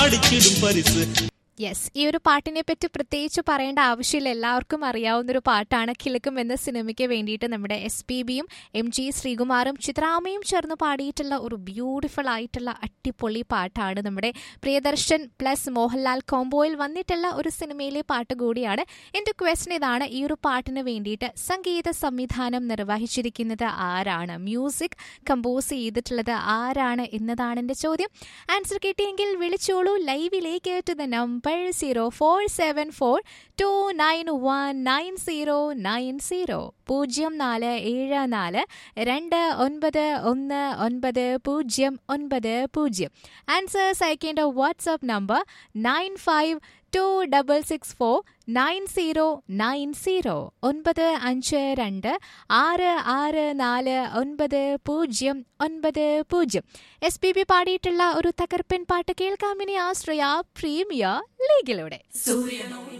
അടിച്ചിടും പരിസ് yes ഈ ഒരു പാട്ടിനെ പറ്റി പ്രത്യേകിച്ച് പറയേണ്ട ആവശ്യമില്ല എല്ലാവർക്കും അറിയാവുന്ന ഒരു പാട്ടാണ് കിലുക്കും എന്ന സിനിമയ്ക്ക് വേണ്ടിയിട്ട് നമ്മുടെ എസ് പി ബിയും എം ജി ശ്രീകുമാറും ചിത്രാമയും ചേർന്ന് പാടിയിട്ടുള്ള ഒരു ബ്യൂട്ടിഫുൾ ആയിട്ടുള്ള അടിപൊളി പാട്ടാണ് നമ്മുടെ പ്രിയദർശൻ പ്ലസ് മോഹൻലാൽ കോംബോയിൽ വന്നിട്ടുള്ള ഒരു സിനിമയിലെ പാട്ട് കൂടിയാണ് എൻ്റെ ക്വസ്റ്റൻ ഇതാണ് ഈ ഒരു പാട്ടിന് വേണ്ടിയിട്ട് സംഗീത സംവിധാനം നിർവഹിച്ചിരിക്കുന്നത് ആരാണ് മ്യൂസിക് കമ്പോസ് ചെയ്തിട്ടുള്ളത് ആരാണ് എന്നതാണ് എൻ്റെ ചോദ്യം ആൻസർ കിട്ടിയെങ്കിൽ വിളിച്ചോളൂ ലൈവിലേക്ക് to the number zero four seven four two nine one nine zero nine zero പൂജ്യം നാല് ഏഴ് നാല് രണ്ട് ഒൻപത് ഒന്ന് ഒൻപത് പൂജ്യം ഒൻപത് പൂജ്യം ആൻസേഴ്സ് അയക്കേണ്ട WhatsApp number nine five two double six four nine zero nine zero ഒൻപത് അഞ്ച് രണ്ട് ആറ് ആറ് നാല് ഒൻപത് പൂജ്യം ഒൻപത് പൂജ്യം എസ് പി ബി പാടിയിട്ടുള്ള ഒരു തകർപ്പൻ പാട്ട് കേൾക്കാമിനി ആശ്രയ പ്രീമിയർ ലീഗിലൂടെ